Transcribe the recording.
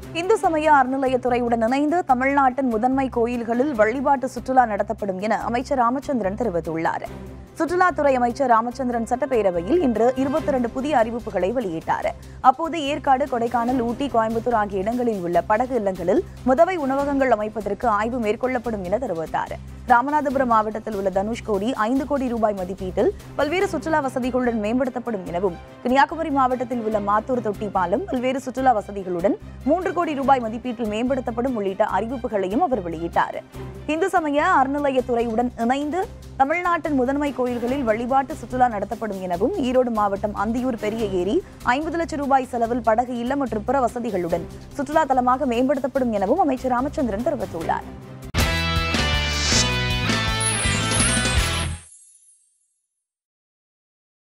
இந்து சமய அறநிலையத்துறையுடன் இணைந்து தமிழ்நாட்டின் முதன்மை கோயில்களில் வழிபாட்டு சுற்றுலா நடத்தப்படும் என அமைச்சர் ராமச்சந்திரன் தெரிவித்துள்ளார் சுற்றுலாத்துறை அமைச்சர் ராமச்சந்திரன் சட்டப்பேரவையில் இன்று இருபத்தி இரண்டு புதிய அறிவிப்புகளை வெளியிட்டார் அப்போது ஏற்காடு கொடைக்கானல் ஊட்டி கோயம்புத்தூர் ஆகிய இடங்களில் உள்ள படகு இல்லங்களில் முதவை உணவகங்கள் அமைப்பதற்கு ஆய்வு மேற்கொள்ளப்படும் என தெரிவித்தார் ராமநாதபுரம் மாவட்டத்தில் உள்ள தனுஷ்கோடி ஐந்து கோடி ரூபாய் மதிப்பீட்டில் பல்வேறு சுற்றுலா வசதிகளுடன் மேம்படுத்தப்படும் எனவும் கன்னியாகுமரி மாவட்டத்தில் உள்ள மாத்தூர் தொட்டி பாலம் பல்வேறு சுற்றுலா வசதிகளுடன் மூன்று கோடி ரூபாய் மதிப்பீட்டில் மேம்படுத்தப்படும் உள்ளிட்ட அறிவிப்புகளையும் அவர் வெளியிட்டார் இந்து சமய அறநிலையத்துறையுடன் இணைந்து தமிழ்நாட்டின் முதன்மை கோயில்களில் வழிபாட்டு சுற்றுலா நடத்தப்படும் எனவும் ஈரோடு மாவட்டம் அந்தியூர் பெரிய ஏரி ஐம்பது லட்சம் ரூபாய் செலவில் படகு இல்லம் மற்றும் பிற வசதிகளுடன் சுற்றுலா தலமாக மேம்படுத்தப்படும் எனவும் அமைச்சர் ராமச்சந்திரன் தெரிவித்துள்ளார்